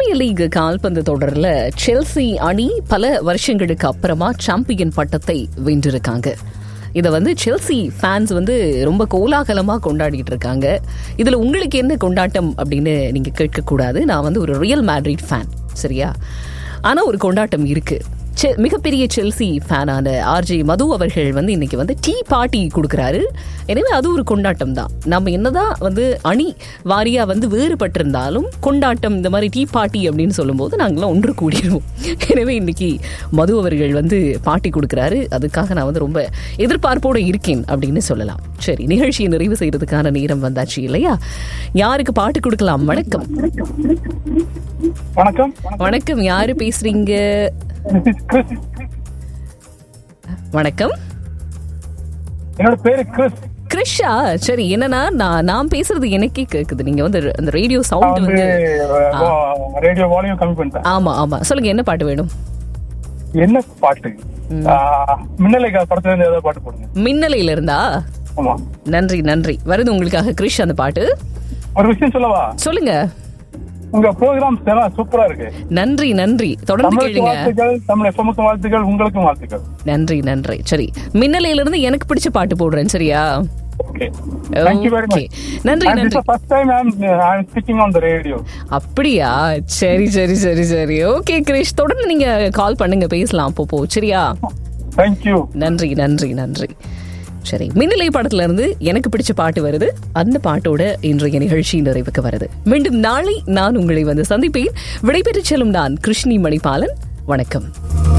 Premier league கால்பந்து தொடர்ல Chelsea அணி பல வருஷங்களுக்கு அப்புறமா சாம்பியன் பட்டத்தை வென்றிருக்காங்க இதை வந்து செல்சி ஃபேன்ஸ் வந்து ரொம்ப கோலாகலமாக கொண்டாடிட்டு இருக்காங்க இதில் உங்களுக்கு என்ன கொண்டாட்டம் அப்படின்னு நீங்கள் கேட்கக்கூடாது நான் வந்து ஒரு ரியல் மேட்ரிட் ஃபேன் சரியா ஆனால் ஒரு கொண்டாட்டம் இருக்கு செ- மிகப்பெரிய செல்சி ஃபேனான ஆர்ஜே மது அவர்கள் வந்து இன்னைக்கு வந்து டீ பார்ட்டி கொடுக்குறாரு எனவே அது ஒரு கொண்டாட்டம் தான் நம்ம என்னதான் வந்து அணி வாரியா வந்து வேறுபட்டிருந்தாலும் கொண்டாட்டம் இந்த மாதிரி டீ பார்ட்டி அப்படின்னு சொல்லும்போது நாங்களாம் ஒன்று கூடிடுவோம் எனவே இன்னைக்கு மது அவர்கள் வந்து பார்ட்டி கொடுக்குறாரு அதுக்காக நான் வந்து ரொம்ப எதிர்பார்ப்போடு இருக்கேன் அப்படின்னு சொல்லலாம் சரி நிகழ்ச்சியை நிறைவு செய்யறதுக்கான நேரம் வந்தாச்சு இல்லையா யாருக்கு பாட்டு கொடுக்கலாம் வணக்கம் வணக்கம் வணக்கம் யாரு பேசுறீங்க This is Chris. வணக்கம் என்னோட பேரு கிறிஸ் கிருஷா சரி என்னன்னா நான் நான் பேசுறது எனக்கே கேக்குது நீங்க வந்து அந்த ரேடியோ நான் சவுண்ட் வந்து வந்து ரேடியோ வால்யூம் கம்மி பண்ணிட்டேன் ஆமா ஆமா சொல்லுங்க என்ன பாட்டு வேணும் என்ன பாட்டு ஆஹ், மின்னலைக்கா படத்துல இருந்து ஏதாவது பாட்டு போடுங்க மின்னலையில இருந்தா ஆமா நன்றி நன்றி வருது உங்களுக்காக கிரிஷ் அந்த பாட்டு ஒரு விஷயம் சொல்லவா சொல்லுங்க உங்க ப்ரோக்ராம் சூப்பரா இருக்கு நன்றி நன்றி தொடர்ந்து தமிழுக்கு கேளுங்க வாழ்த்துக்கள் தமிழ் எஃப்எம்க்கு வாழ்த்துக்கள் உங்களுக்கும் வாழ்த்துக்கள் நன்றி நன்றி சரி மின்னலையில இருந்து எனக்கு பிடிச்ச பாட்டு போடுறேன் சரியா okay thank you very Okay. Much நன்றி நன்றி first time I I speaking on the radio அப்படியா சரி சரி சரி சரி ஓகே கிரிஷ் தொடர்ந்து நீங்க கால் பண்ணுங்க பேசலாம் அப்போ போ சரியா தேங்க்யூ நன்றி நன்றி நன்றி சரி மின்னிலை படத்துல இருந்து எனக்கு பிடிச்ச பாட்டு வருது அந்த பாட்டோட இன்றைய நிகழ்ச்சி நிறைவுக்கு வருது மீண்டும் நாளை நான் உங்களை வந்து சந்திப்பேன் விடைபெற்று செல்லும் நான் கிருஷ்ணி மணிபாலன் வணக்கம்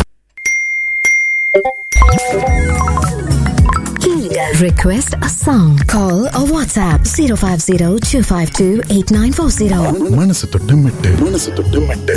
Request a song. Call or WhatsApp 050 252 8940. மனசு தொட்டு மெட்டு மனசு தொட்டு மெட்டு